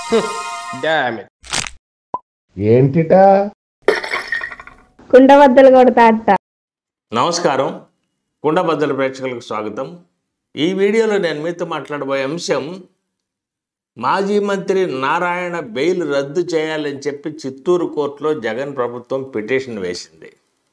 damn it ఏంటిటా కుండబద్దలు కొడతా అట్ట నమస్కారం కుండబద్దల ప్రేక్షకులకు స్వాగతం ఈ వీడియోలో నేను మీతో మాట్లాడబోయే అంశం మాజీ మంత్రి నారాయణ బెయిల్ రద్దు చేయాలని చెప్పి చిత్తూరు కోర్టులో జగన్ ప్రభుత్వం పిటిషన్ వేసింది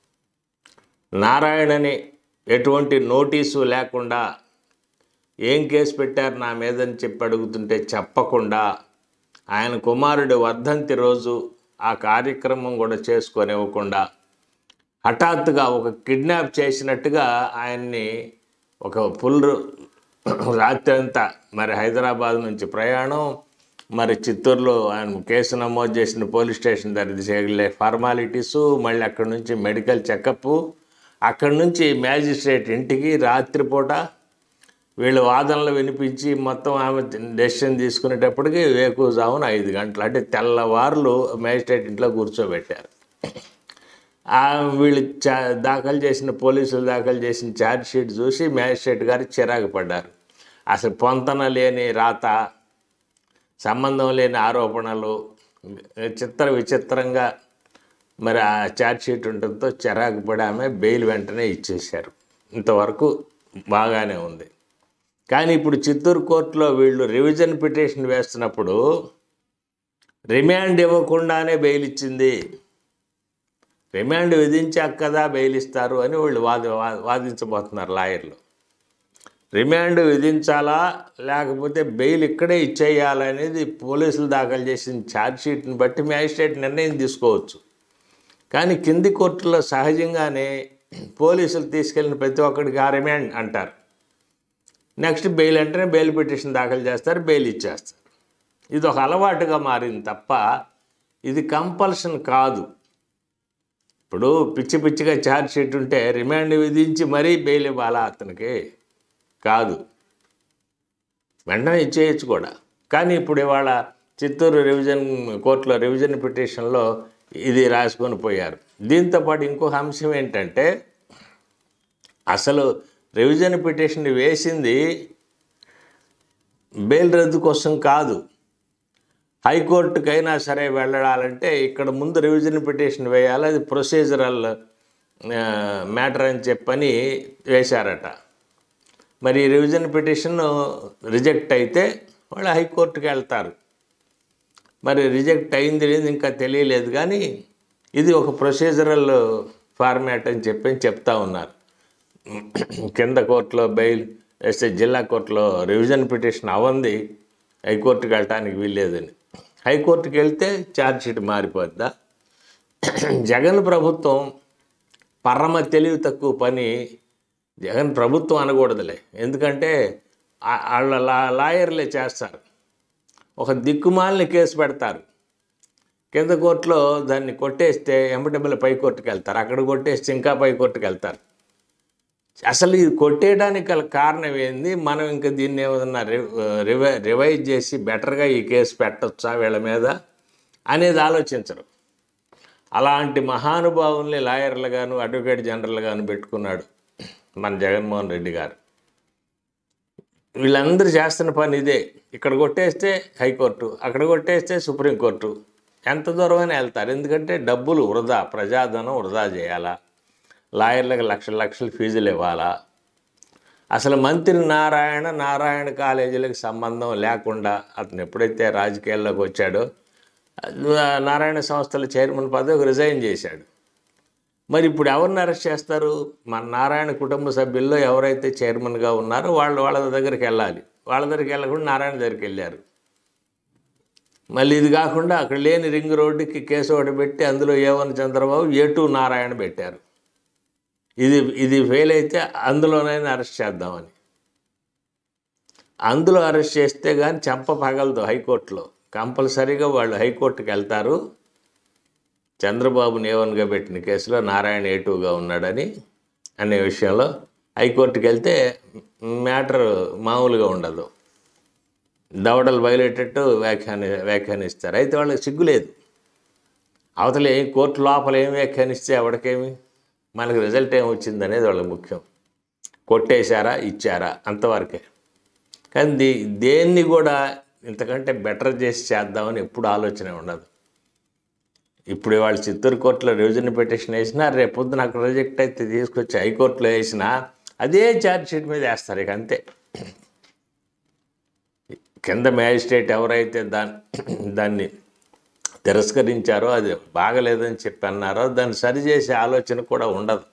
నారాయణని ఎటువంటి నోటీసు లేకుండా ఏం కేసు పెట్టారు నా మీదని చెప్పి అడుగుతుంటే చెప్పకుండా ఆయన కుమారుడి వర్ధంతి రోజు ఆ కార్యక్రమం కూడా చేసుకొనివ్వకుండా హఠాత్తుగా ఒక కిడ్నాప్ చేసినట్టుగా ఆయన్ని ఒక ఫుల్ రాత్రి అంతా మరి హైదరాబాద్ నుంచి ప్రయాణం మరి చిత్తూరులో ఆయన కేసు నమోదు చేసిన పోలీస్ స్టేషన్ దగ్గర చేయలే ఫార్మాలిటీసు మళ్ళీ అక్కడి నుంచి మెడికల్ చెకప్ అక్కడి నుంచి మ్యాజిస్ట్రేట్ ఇంటికి రాత్రిపూట వీళ్ళు వాదనలు వినిపించి మొత్తం ఆమె డెసిషన్ తీసుకునేటప్పటికి వేకుజామున ఐదు గంటలు అంటే తెల్లవారులు మ్యాజిస్ట్రేట్ ఇంట్లో కూర్చోబెట్టారు ఆ వీళ్ళు చా దాఖలు చేసిన పోలీసులు దాఖలు చేసిన ఛార్జ్ షీట్ చూసి మ్యాజిస్ట్రేట్ గారు చిరాకు పడ్డారు అసలు పొంతన లేని రాత సంబంధం లేని ఆరోపణలు చిత్ర విచిత్రంగా మరి ఆ ఛార్జ్ షీట్ ఉండటంతో చిరాకు పడి ఆమె బెయిల్ వెంటనే ఇచ్చేశారు ఇంతవరకు బాగానే ఉంది కానీ ఇప్పుడు చిత్తూరు కోర్టులో వీళ్ళు రివిజన్ పిటిషన్ వేస్తున్నప్పుడు రిమాండ్ ఇవ్వకుండానే బెయిల్ ఇచ్చింది రిమాండ్ విధించాక కదా బెయిల్ ఇస్తారు అని వీళ్ళు వాది వా- వాదించబోతున్నారు లాయర్లు రిమాండ్ విధించాలా లేకపోతే బెయిల్ ఇక్కడే ఇచ్చేయాలనేది పోలీసులు దాఖలు చేసిన ఛార్జ్ షీట్ని బట్టి మ్యాజిస్ట్రేట్ నిర్ణయం తీసుకోవచ్చు కానీ కింది కోర్టులో సహజంగానే పోలీసులు తీసుకెళ్ళిన ప్రతి ఒక్కడికి ఆ రిమాండ్ అంటారు నెక్స్ట్ బెయిల్ అంటేనే బెయిల్ పిటిషన్ దాఖలు చేస్తారు బెయిల్ ఇచ్చేస్తారు ఇది ఒక అలవాటుగా మారింది తప్ప ఇది కంపల్షన్ కాదు ఇప్పుడు పిచ్చి పిచ్చిగా ఛార్జ్ షీట్ ఉంటే రిమాండ్ విధించి మరీ బెయిల్ ఇవ్వాలా అతనికి కాదు వెంటనే ఇచ్చేయచ్చు కూడా కానీ ఇప్పుడు ఇవాళ చిత్తూరు రివిజన్ కోర్టులో రివిజన్ పిటిషన్లో ఇది రాసుకొని పోయారు దీంతో పాటు ఇంకొక అంశం ఏంటంటే అసలు రివిజన్ పిటిషన్ వేసింది బెయిల్ రద్దు కోసం కాదు హైకోర్టుకైనా సరే వెళ్ళాలంటే ఇక్కడ ముందు రివిజన్ పిటిషన్ వేయాలి అది ప్రొసీజరల్ మ్యాటర్ అని చెప్పని వేశారట మరి ఈ రివిజన్ పిటిషన్ రిజెక్ట్ అయితే వాళ్ళు హైకోర్టుకి వెళ్తారు మరి రిజెక్ట్ అయింది లేదు ఇంకా తెలియలేదు కానీ ఇది ఒక ప్రొసీజరల్ ఫార్మాట్ అని చెప్పి చెప్తా ఉన్నారు కింద కోర్టులో బెయిల్ వేస్తే జిల్లా కోర్టులో రివిజన్ పిటిషన్ అవంది హైకోర్టుకి వెళ్ళటానికి వీల్లేదని హైకోర్టుకి వెళ్తే ఛార్జ్ షీట్ మారిపోద్దా జగన్ ప్రభుత్వం పరమ తెలివి తక్కువ పని జగన్ ప్రభుత్వం అనకూడదులే ఎందుకంటే ఆ- వాళ్ళ లా లాయర్లే చేస్తారు ఒక దిక్కుమాలిన కేసు పెడతారు కింద కోర్టులో దాన్ని కొట్టేస్తే ఎంబటెంబల పై కోర్టుకి వెళ్తారు అక్కడ కొట్టేస్తే ఇంకా పై కోర్టుకి వెళ్తారు అసలు ఇది కొట్టేయడానికి గల కారణం ఏంది మనం ఇంకా దీన్ని ఏమన్నా రివై రివైజ్ చేసి బెటర్గా ఈ కేసు పెట్టొచ్చా వీళ్ళ మీద అనేది ఆలోచించరు అలాంటి మహానుభావుల్ని లాయర్లుగాను అడ్వకేట్ జనరల్గాను పెట్టుకున్నాడు మన జగన్మోహన్ రెడ్డి గారు వీళ్ళందరూ చేస్తున్న పని ఇదే ఇక్కడ కొట్టేస్తే హైకోర్టు అక్కడ కొట్టేస్తే సుప్రీంకోర్టు ఎంత దూరమైనా వెళ్తారు ఎందుకంటే డబ్బులు వృధా ప్రజాధనం వృధా చేయాలా లాయర్లకు లక్షల లక్షల ఫీజులు ఇవ్వాలా అసలు మంత్రి నారాయణ నారాయణ కాలేజీలకు సంబంధం లేకుండా అతను ఎప్పుడైతే రాజకీయాల్లోకి వచ్చాడో నారాయణ సంస్థల చైర్మన్ పదవికి రిజైన్ చేశాడు మరి ఇప్పుడు ఎవరిని అరెస్ట్ చేస్తారు మన నారాయణ కుటుంబ సభ్యుల్లో ఎవరైతే చైర్మన్గా ఉన్నారో వాళ్ళు వాళ్ళ దగ్గరికి వెళ్ళాలి వాళ్ళ దగ్గరికి వెళ్ళకుండా నారాయణ దగ్గరికి వెళ్ళారు మళ్ళీ ఇది కాకుండా అక్కడ లేని రింగ్ రోడ్డుకి కేసు ఒకటి పెట్టి అందులో A one Chandrababu A two Narayana పెట్టారు ఇది ఇది ఫెయిల్ అయితే అందులోనైనా అరెస్ట్ చేద్దామని అందులో అరెస్ట్ చేస్తే కానీ చెంప పగలదు హైకోర్టులో కంపల్సరీగా వాళ్ళు హైకోర్టుకి వెళ్తారు చంద్రబాబుని ఏవన్గా పెట్టిన కేసులో నారాయణ ఏటుగా ఉన్నాడని అనే విషయంలో హైకోర్టుకి వెళ్తే మ్యాటర్ మామూలుగా ఉండదు దవడలు బయలుటట్టు వ్యాఖ్యాని వ్యాఖ్యానిస్తారు అయితే వాళ్ళకి సిగ్గులేదు అవతల ఏం కోర్టు లోపల ఏం వ్యాఖ్యానిస్తే ఎవరికేమి మనకు రిజల్ట్ ఏం వచ్చింది అనేది వాళ్ళకి ముఖ్యం కొట్టేశారా ఇచ్చారా అంతవరకే కానీ ది దేన్ని కూడా ఇంతకంటే బెటర్ చేసి చేద్దామని ఎప్పుడు ఆలోచన ఉండదు ఇప్పుడు వాళ్ళు చిత్తూరు కోర్టులో రివిజన్ పిటిషన్ వేసినా రేపు పొద్దున అక్కడ రిజెక్ట్ అయితే తీసుకొచ్చి హైకోర్టులో వేసినా అదే ఛార్జ్ షీట్ మీద వేస్తారు ఇక అంతే కింద మ్యాజిస్ట్రేట్ ఎవరైతే దాన్ని దాన్ని తిరస్కరించారో అది బాగలేదని చెప్పి అన్నారో దాన్ని సరిచేసే ఆలోచన కూడా ఉండదు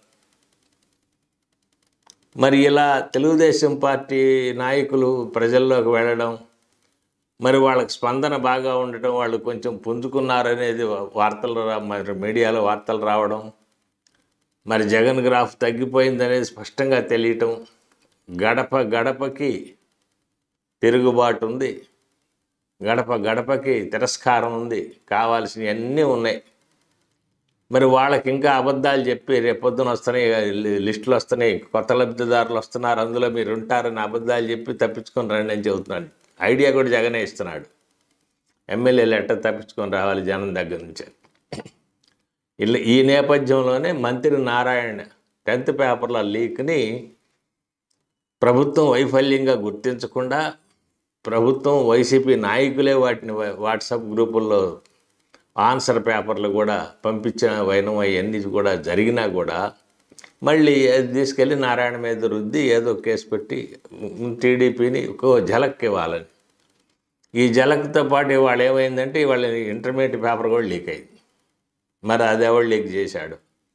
మరి ఇలా తెలుగుదేశం పార్టీ నాయకులు ప్రజల్లోకి వెళ్ళడం మరి వాళ్ళకి స్పందన బాగా ఉండటం వాళ్ళు కొంచెం పుంజుకున్నారనేది వార్తలు రా- మరి మీడియాలో వార్తలు రావడం మరి జగన్ గ్రాఫ్ తగ్గిపోయిందనేది స్పష్టంగా తెలియటం గడప గడపకి తిరుగుబాటు ఉంది గడప గడపకి తిరస్కారం ఉంది కావాల్సినవన్నీ ఉన్నాయి మరి వాళ్ళకి ఇంకా అబద్ధాలు చెప్పి రేపొద్దున వస్తున్నాయి లి- లిస్టులు వస్తున్నాయి కొత్త లబ్ధిదారులు వస్తున్నారు అందులో మీరు ఉంటారని అబద్ధాలు చెప్పి తప్పించుకొని రండి అని చెబుతున్నాడు ఐడియా కూడా జగనే ఇస్తున్నాడు ఎమ్మెల్యేలు ఎట్ట తప్పించుకొని రావాలి జనం దగ్గర నుంచి ఇలా ఈ నేపథ్యంలోనే మంత్రి నారాయణ టెన్త్ పేపర్ల లీక్ని ప్రభుత్వం వైఫల్యంగా గుర్తించకుండా ప్రభుత్వం వైసీపీ నాయకులే వాటిని వా- వాట్సాప్ గ్రూపుల్లో ఆన్సర్ పేపర్లు కూడా పంపించిన వైనం అవన్నీ కూడా జరిగినా కూడా మళ్ళీ అది తీసుకెళ్ళి నారాయణ మీద రుద్ది ఏదో కేసు పెట్టి టీడీపీని ఒక ఝలక్ ఇవ్వాలని ఈ ఝలక్తో పాటు ఇవాళ ఏమైందంటే ఇవాళ ఇంటర్మీడియట్ పేపర్ కూడా లీక్ అయింది మరి అది ఎవడు లీక్ చేశాడు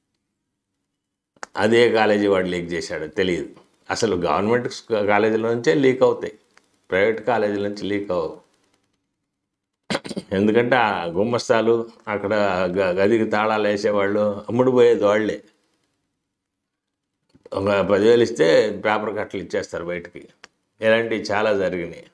అదే కాలేజీ వాడు లీక్ చేశాడు తెలియదు అసలు గవర్నమెంట్ కాలేజీల నుంచే లీక్ అవుతాయి ప్రైవేట్ కాలేజీల నుంచి లీక్ అవ్వవు ఎందుకంటే ఆ గుమ్మస్తాలు అక్కడ గ- గదికి తాళాలు వేసేవాళ్ళు అమ్ముడు పోయేది వాళ్ళే ఒక పదివేలు ఇస్తే పేపర్ కట్టలు ఇచ్చేస్తారు బయటికి ఇలాంటివి చాలా జరిగినాయి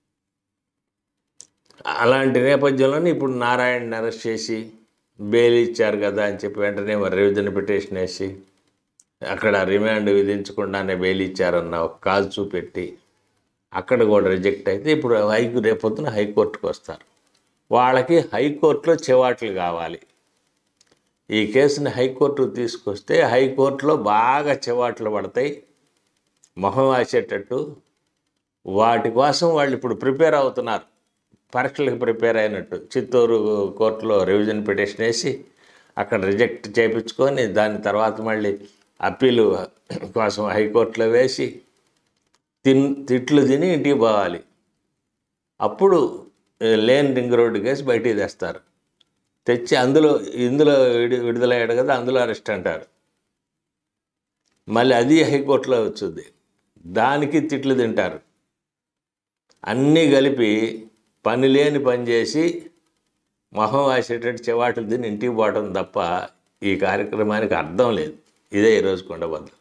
అలాంటి నేపథ్యంలోనే ఇప్పుడు నారాయణని అరెస్ట్ చేసి బెయిల్ ఇచ్చారు కదా అని చెప్పి వెంటనే మరి రివిజన్ పిటిషన్ వేసి అక్కడ రిమాండ్ విధించకుండానే బెయిల్ ఇచ్చారన్న ఒక కాజు చూపెట్టి అక్కడ కూడా రిజెక్ట్ అయితే ఇప్పుడు హైకు రేపొద్దున హైకోర్టుకు వస్తారు వాళ్ళకి హైకోర్టులో చివాట్లు కావాలి ఈ కేసుని హైకోర్టుకు తీసుకొస్తే హైకోర్టులో బాగా చివాట్లు పడతాయి మొహం వాసేటట్టు వాటి కోసం వాళ్ళు ఇప్పుడు ప్రిపేర్ అవుతున్నారు పరీక్షలకు ప్రిపేర్ అయినట్టు చిత్తూరు కోర్టులో రివిజన్ పిటిషన్ వేసి అక్కడ రిజెక్ట్ చేయించుకొని దాని తర్వాత మళ్ళీ అప్పీలు కోసం హైకోర్టులో వేసి తిన్ తిట్లు తిని ఇంటికి పోవాలి అప్పుడు ఏ, లేన్ రింగ్ రోడ్డు కేసు బయటికి తెస్తారు తెచ్చి అందులో ఇందులో విడి విడుదలయ్యాడు కదా అందులో అరెస్ట్ అంటారు మళ్ళీ అది హైకోర్టులో వచ్చుద్ది దానికి తిట్లు తింటారు అన్నీ కలిపి పని లేని పని చేసి మొహం వాసేటట్టు చెవాట్లు తిని ఇంటికి పోవడం తప్ప ఈ కార్యక్రమానికి అర్థం లేదు ఇదే ఈరోజు కొండబద్దలు